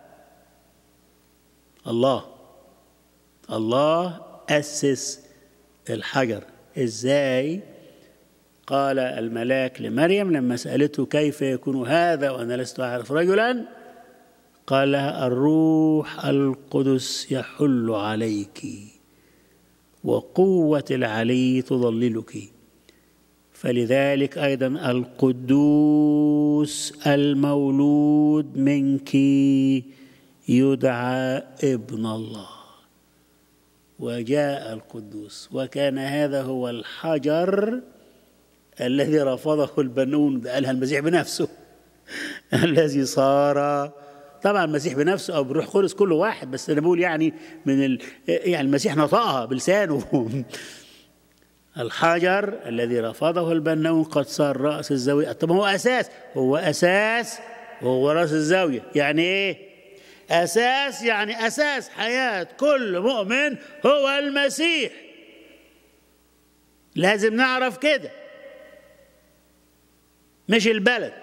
الله الله أسس الحجر إزاي قال الملاك لمريم لما سألته كيف يكون هذا وأنا لست أعرف رجلا قال لها الروح القدس يحل عليكِ وقوة العلي تضللك فلذلك أيضا القدوس المولود منك يدعى ابن الله وجاء القدوس وكان هذا هو الحجر الذي رفضه البنون ده قالها المسيح بنفسه الذي صار طبعا المسيح بنفسه او بروح قدس كل واحد بس انا بقول يعني من ال... يعني المسيح نطقها بلسانه الحجر الذي رفضه البنون قد صار راس الزاويه طب هو اساس هو اساس وهو راس الزاويه يعني ايه اساس يعني اساس حياه كل مؤمن هو المسيح لازم نعرف كده مش البلد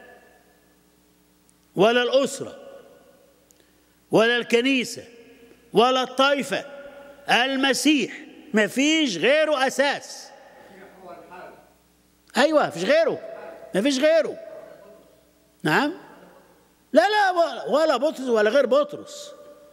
ولا الاسره ولا الكنيسة ولا الطائفة المسيح ما فيش غيره أساس أيوة فيش غيره ما فيش غيره نعم لا لا ولا بطرس ولا غير بطرس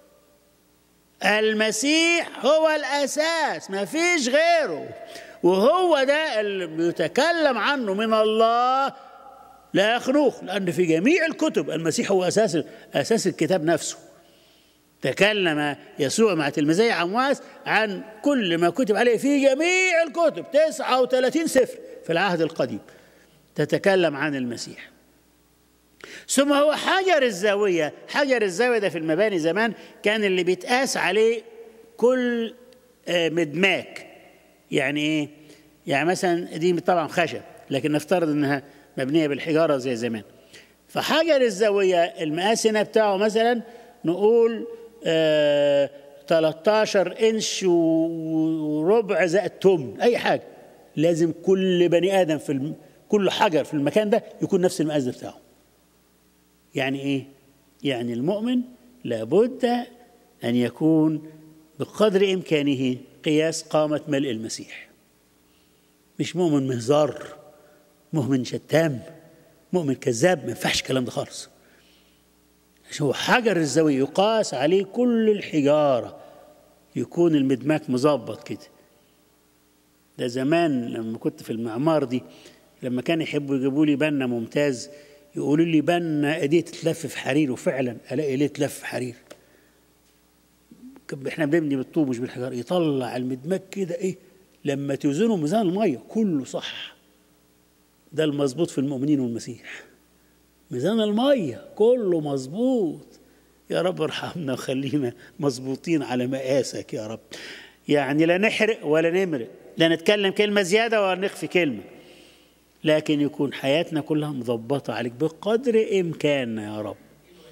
المسيح هو الأساس ما فيش غيره وهو ده اللي بيتكلم عنه من الله لا يخنوخ لأن في جميع الكتب المسيح هو أساس أساس الكتاب نفسه تكلم يسوع مع تلميذي عمواس عن كل ما كتب عليه في جميع الكتب 39 سفر في العهد القديم تتكلم عن المسيح ثم هو حجر الزاوية حجر الزاوية ده في المباني زمان كان اللي بيتقاس عليه كل مدماك يعني ايه يعني مثلا دي طبعا خشب لكن نفترض انها مبنية بالحجارة زي زمان فحجر الزاوية المقاس هنا بتاعه مثلا نقول آه 13 انش وربع زائد تمن اي حاجه لازم كل بني ادم في الم... كل حجر في المكان ده يكون نفس المقاس بتاعه يعني ايه يعني المؤمن لابد ان يكون بقدر امكانه قياس قامه ملء المسيح مش مؤمن مهزار مؤمن شتام مؤمن كذاب ما ينفعش الكلام ده خالص هو حجر الزاوية يقاس عليه كل الحجارة يكون المدماك مظبط كده ده زمان لما كنت في المعمار دي لما كانوا يحبوا يجيبوا لي بنا ممتاز يقولوا لي بنا ايديه تتلف في حرير وفعلا الاقي ايديه تلف في حرير احنا بنبني بالطوب مش بالحجار يطلع المدماك كده ايه لما توزنه ميزان الميه كله صح ده المظبوط في المؤمنين والمسيح ميزان المية كله مظبوط يا رب ارحمنا وخلينا مظبوطين على مقاسك يا رب يعني لا نحرق ولا نمرق لا نتكلم كلمة زيادة ولا نخفي كلمة لكن يكون حياتنا كلها مضبطة عليك بقدر إمكاننا يا رب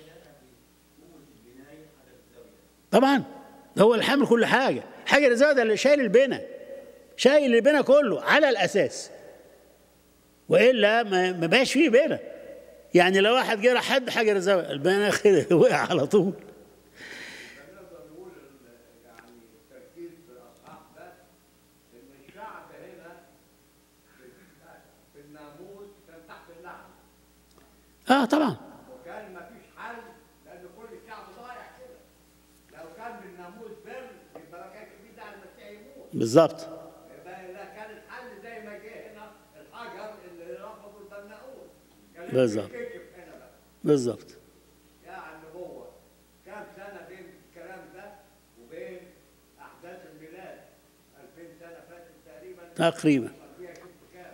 طبعا ده هو الحامل كل حاجة حاجة زي ده اللي شايل البنا شايل البنا كله على الأساس وإلا ما ما بقاش فيه بنا يعني لو واحد جرى حد حجر الزاوية البنا كده وقع على طول نقدر نقول ال- يعني التركيز في الاصحاح ده ان الشعب هنا في- في الناموس كان تحت اللعنه اه طبعا وكان ما فيش حل لان كل الشعب ضايع كده لو كان بالناموس بر يبقى ما كانش فيه داعي المسيح يموت بالظبط يبقى لا كان الحل زي ما جه هنا الحجر اللي رفضوا البناؤون كان بالظبط. يتكشف هنا بقى بالظبط يعني هو كام سنة بين الكلام ده وبين أحداث الميلاد 2000 سنة فاتت تقريبا تقريبا فيها كنت كام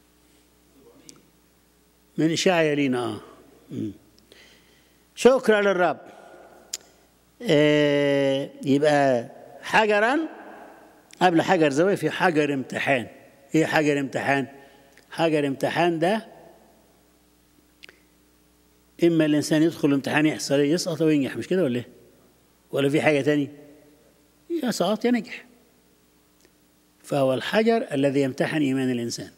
من إشاعة لينا آه مم. شكرا للرب آه يبقى حجرا قبل حجر زاوية في حجر امتحان ايه حجر امتحان حجر امتحان ده اما الانسان يدخل الامتحان يحصل ايه يسقط او ينجح مش كده ولا ايه ولا في حاجه تانية يا سقط يا نجح فهو الحجر الذي يمتحن ايمان الانسان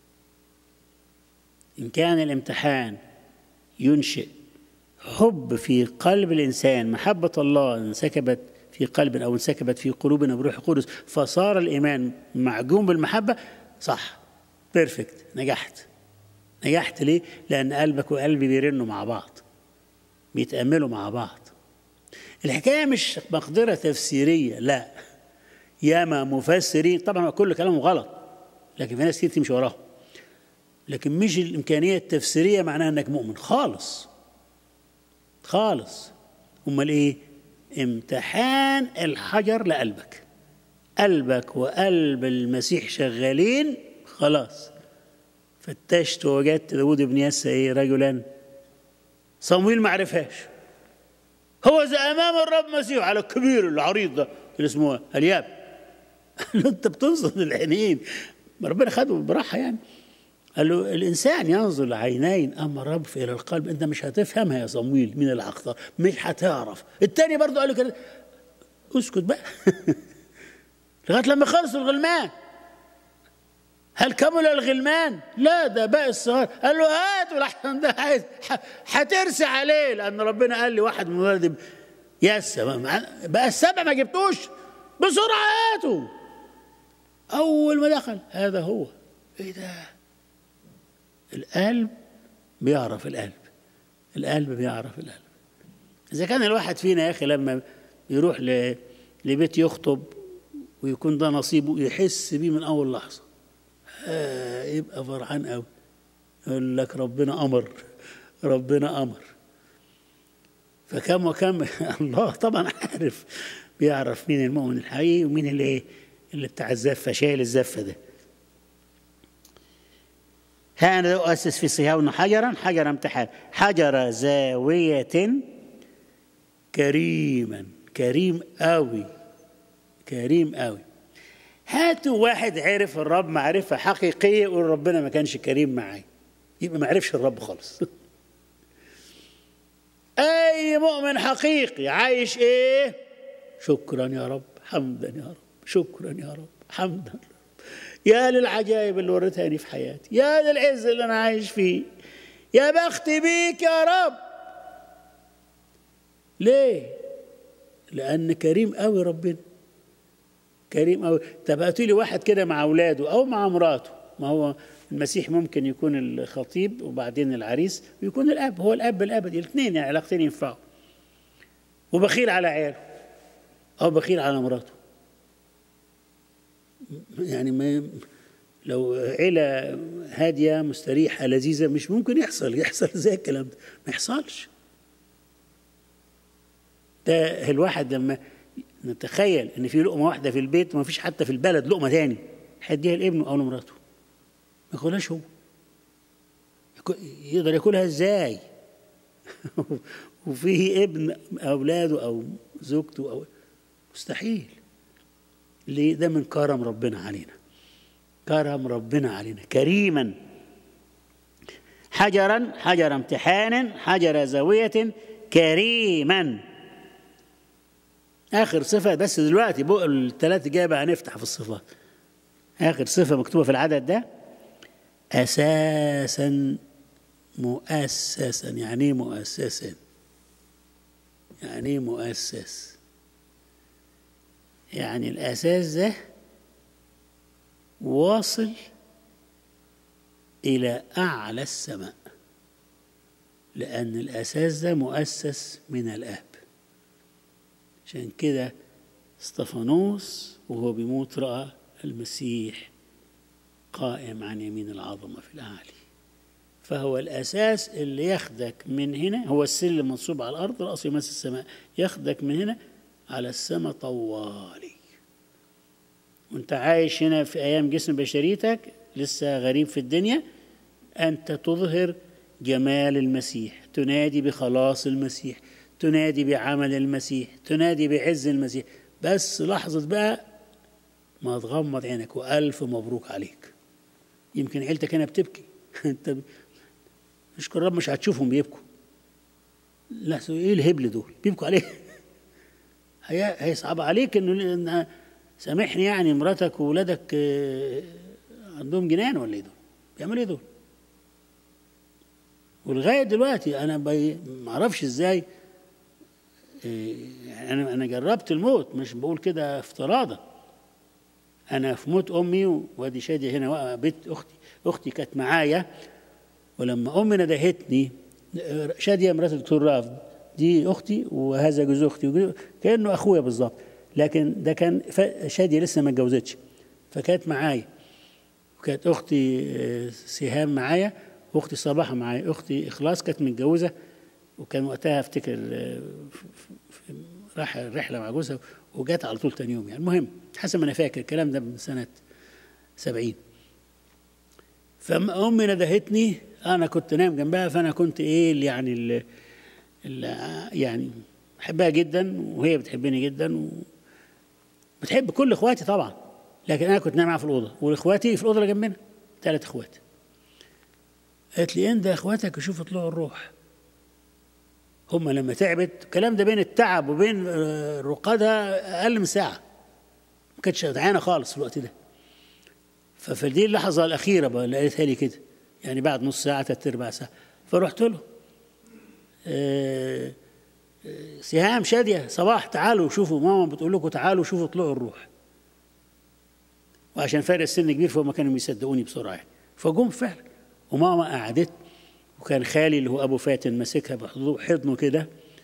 إن كان الامتحان ينشئ حب في قلب الإنسان محبة الله انسكبت في قلب أو انسكبت في قلوبنا بروح القدس فصار الإيمان معجون بالمحبة صح بيرفكت نجحت نجحت ليه؟ لأن قلبك وقلبي بيرنوا مع بعض بيتأملوا مع بعض الحكاية مش مقدرة تفسيرية لا ياما مفسرين طبعا كل كلامهم غلط لكن في ناس كتير تمشي وراهم لكن مش الإمكانية التفسيرية معناها أنك مؤمن خالص خالص أمال إيه امتحان الحجر لقلبك قلبك وقلب المسيح شغالين خلاص فتشت ووجدت داود بن يسى إيه رجلا صمويل ما عرفهاش هو ذا أمام الرب مسيح على الكبير العريض ده اللي اسمه الياب قال له أنت بتنصت العينين ربنا خده براحة يعني قال له الانسان ينظر لعينين اما الرب في الى القلب انت مش هتفهمها يا صمويل مين اللي اخطر مش هتعرف التاني برضه قال له كده اسكت بقى لغايه لما خلصوا الغلمان هل كمل الغلمان؟ لا ده باقي الصغار قال له هاتوا لحسن ده عايز ح- هترسي عليه لان ربنا قال لي واحد من ولد يس بقى السبع ما جبتوش بسرعه هاتوا اول ما دخل هذا هو ايه ده؟ القلب بيعرف القلب القلب بيعرف القلب إذا كان الواحد فينا يا أخي لما يروح ل- لبيت يخطب ويكون ده نصيبه يحس بيه من أول لحظة آه يبقى فرحان قوي يقول لك ربنا أمر ربنا أمر فكم وكم الله طبعا عارف بيعرف مين المؤمن الحقيقي ومين اللي ايه اللي بتاع الزفه شايل الزفه ده ها أنا أؤسس في صهيون حجرا حجر امتحان حجر زاوية كريما كريم قوي كريم قوي هاتوا واحد عرف الرب معرفة حقيقية يقول ربنا ما كانش كريم معايا يبقى ما عرفش الرب خالص أي مؤمن حقيقي عايش إيه شكرا يا رب حمدا يا رب شكرا يا رب حمدا يا للعجائب اللي وريتهاني في حياتي يا للعز اللي انا عايش فيه يا بختي بيك يا رب ليه لان كريم قوي ربنا كريم قوي طب هاتوا لي واحد كده مع اولاده او مع مراته ما هو المسيح ممكن يكون الخطيب وبعدين العريس ويكون الاب هو الاب الابدي الاثنين يعني علاقتين ينفعوا وبخيل على عياله او بخيل على مراته يعني ما لو عيلة هادية مستريحة لذيذة مش ممكن يحصل يحصل زي الكلام ده ما يحصلش ده الواحد لما نتخيل ان في لقمة واحدة في البيت وما فيش حتى في البلد لقمة تاني هيديها لابنه او لمراته ما ياكلهاش هو ياكل- يقدر ياكلها ازاي وفيه ابن اولاده او زوجته او مستحيل ليه ده من كرم ربنا علينا كرم ربنا علينا كريما حجرا حجر امتحان حجر زاوية كريما آخر صفة بس دلوقتي بقى الثلاثة جاية بقى هنفتح في الصفات آخر صفة مكتوبة في العدد ده أساسا مؤسسا يعني ايه مؤسسا يعني ايه مؤسس يعني الأساس ده واصل إلى أعلى السماء لأن الأساس ده مؤسس من الآب عشان كده استفانوس وهو بيموت رأى المسيح قائم عن يمين العظمة في الأعلي فهو الأساس اللي ياخدك من هنا هو السلم منصوب على الأرض رأسه يمس السماء ياخدك من هنا على السماء طوالي وانت عايش هنا في أيام جسم بشريتك لسه غريب في الدنيا أنت تظهر جمال المسيح تنادي بخلاص المسيح تنادي بعمل المسيح تنادي بعز المسيح بس لحظة بقى ما تغمض عينك وألف مبروك عليك يمكن عيلتك هنا بتبكي انت اشكر رب مش هتشوفهم بيبكوا لا ايه الهبل دول بيبكوا عليه هي هيصعب عليك انه إن سامحني يعني مراتك وولادك عندهم جنان ولا ايه دول بيعملوا ايه دول ولغايه دلوقتي انا ما اعرفش ازاي يعني انا انا جربت الموت مش بقول كده افتراضا انا في موت امي وادي شاديه هنا بيت اختي اختي كانت معايا ولما امي ندهتني شاديه مرات الدكتور رافض دي اختي وهذا جوز اختي كانه اخويا بالظبط لكن ده كان شاديه لسه ما اتجوزتش فكانت معايا وكانت اختي سهام معايا واختي صباح معايا اختي اخلاص كانت متجوزه وكان وقتها افتكر راح رحله مع جوزها وجات على طول تاني يوم يعني المهم حسب ما انا فاكر الكلام ده من سنه سبعين فامي ندهتني انا كنت نايم جنبها فانا كنت ايه اللي يعني اللي اللي يعني بحبها جدا وهي بتحبني جدا و بتحب كل اخواتي طبعا لكن انا كنت نايم معاها في الاوضه واخواتي في الاوضه اللي جنبنا ثلاث اخوات قالت لي انت اخواتك يشوفوا طلوع الروح هم لما تعبت الكلام ده بين التعب وبين رقادها اقل من ساعه ما كانتش جعانه خالص في الوقت ده ففي دي اللحظه الاخيره بقى اللي قالتها لي كده يعني بعد نص ساعه ثلاث ارباع ساعه فرحت له آه سهام شاديه صباح تعالوا شوفوا ماما بتقول لكم تعالوا شوفوا طلوع الروح وعشان فرق السن كبير فهم كانوا يصدقوني بسرعه يعني فجم فعلا وماما قعدت وكان خالي اللي هو ابو فاتن ماسكها بحضنه كده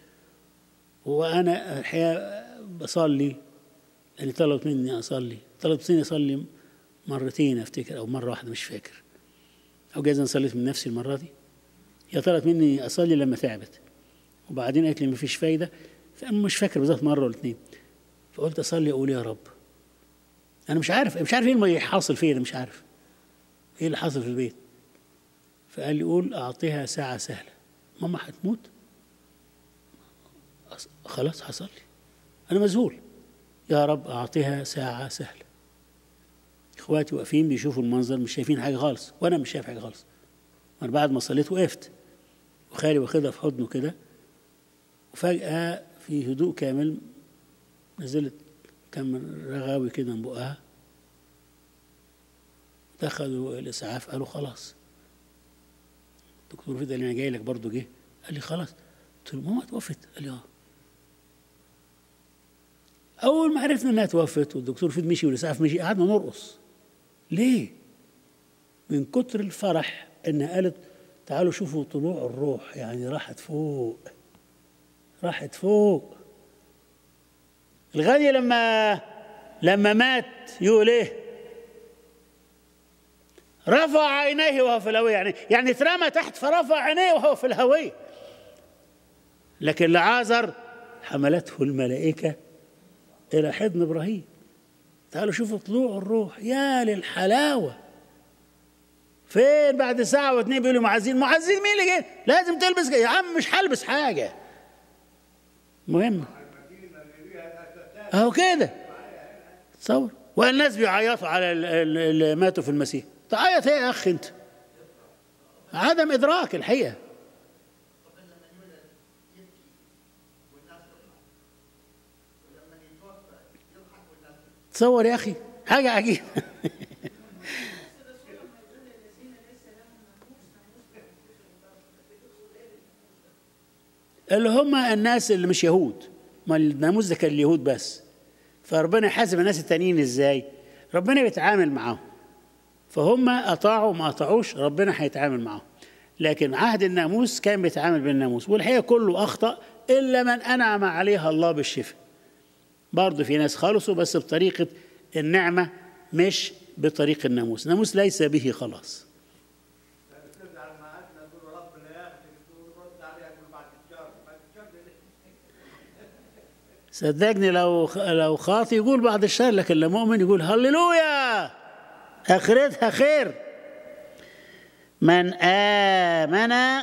وانا الحقيقه بصلي يعني طلبت مني اصلي طلبت مني اصلي مرتين افتكر او مره واحده مش فاكر او جايز انا صليت من نفسي المره دي هي طلبت مني اصلي لما تعبت وبعدين قالت لي مفيش فايده فانا مش فاكر بالظبط مره ولا اتنين فقلت اصلي اقول يا رب انا مش عارف مش عارف ايه اللي حاصل فيا ده مش عارف ايه اللي حاصل في البيت فقال لي قول اعطيها ساعه سهله ماما هتموت خلاص هصلي انا مذهول يا رب اعطيها ساعه سهله اخواتي واقفين بيشوفوا المنظر مش شايفين حاجه خالص وانا مش شايف حاجه خالص وانا بعد ما صليت وقفت وخالي واخدها في حضنه كده وفجاه في هدوء كامل نزلت كم رغاوي كده من بقها دخلوا الاسعاف قالوا خلاص الدكتور فدا اللي انا جاي لك برضه جه قال لي خلاص قلت له ماما توفت قال لي اه اول ما عرفنا انها توفت والدكتور فيد مشي والاسعاف مشي قعدنا نرقص ليه من كتر الفرح انها قالت تعالوا شوفوا طلوع الروح يعني راحت فوق راحت فوق الغني لما لما مات يقول ايه رفع عينيه وهو في الهوية يعني يعني اترمى تحت فرفع عينيه وهو في الهوية لكن لعازر حملته الملائكة إلى حضن إبراهيم تعالوا شوفوا طلوع الروح يا للحلاوة فين بعد ساعة واتنين بيقولوا معزين معزين مين اللي جاي لازم تلبس جاي. يا عم مش هلبس حاجة مهم اهو كده تصور والناس بيعيطوا على اللي ماتوا في المسيح تعيط ايه يا اخ انت عدم ادراك الحقيقه تصور يا اخي حاجه عجيبه اللي هم الناس اللي مش يهود ما الناموس ده كان اليهود بس فربنا يحاسب الناس التانيين ازاي ربنا بيتعامل معاهم فهم اطاعوا ما اطاعوش ربنا هيتعامل معاهم لكن عهد الناموس كان بيتعامل بالناموس والحقيقه كله اخطا الا من انعم عليها الله بالشفاء برضه في ناس خلصوا بس بطريقه النعمه مش بطريق الناموس الناموس ليس به خلاص تزعل معانا تقول رب لا يغفر تقول رد عليها تقول بعد الشر بعد الشر صدقني لو لو خاطي يقول بعد الشر لكن لو مؤمن يقول هللويا اخرتها خير من آمن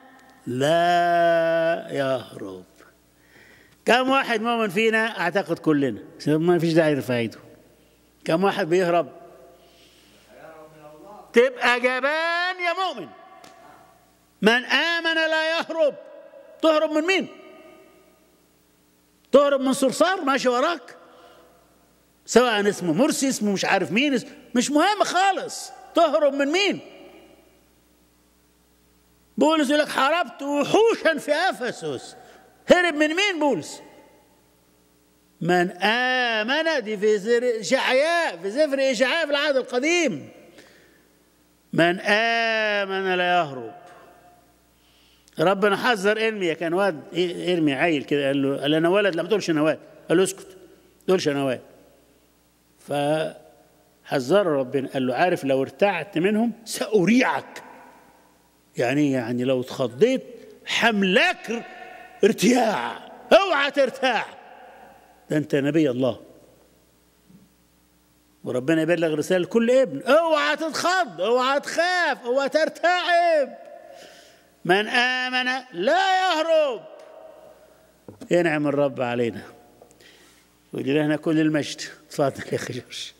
لا يهرب كم واحد مؤمن فينا اعتقد كلنا ما فيش داعي نرفع ايده كم واحد بيهرب تبقى جبان يا مؤمن من آمن لا يهرب تهرب من مين تهرب من صرصار ماشي وراك سواء اسمه مرسي اسمه مش عارف مين اسمه مش مهم خالص تهرب من مين بولس يقول لك حاربت وحوشا في افسس هرب من مين بولس من آمن دي في سر إشعياء في سفر إشعياء في العهد القديم من آمن لا يهرب ربنا حذر ارميا كان واد ارمي عيل كده قال له قال انا ولد لا ما تقولش انا واد قال له اسكت ما تقولش انا واد فحذر ربنا قال له عارف لو ارتعت منهم سأريعك يعني يعني لو اتخضيت حملك ارتياع اوعى ترتاع ده انت نبي الله وربنا يبلغ رسالة لكل ابن اوعى تتخض اوعى تخاف اوعى ترتعب من آمن لا يهرب ينعم الرب علينا ولله كل المجد تفضل يا اخي جورج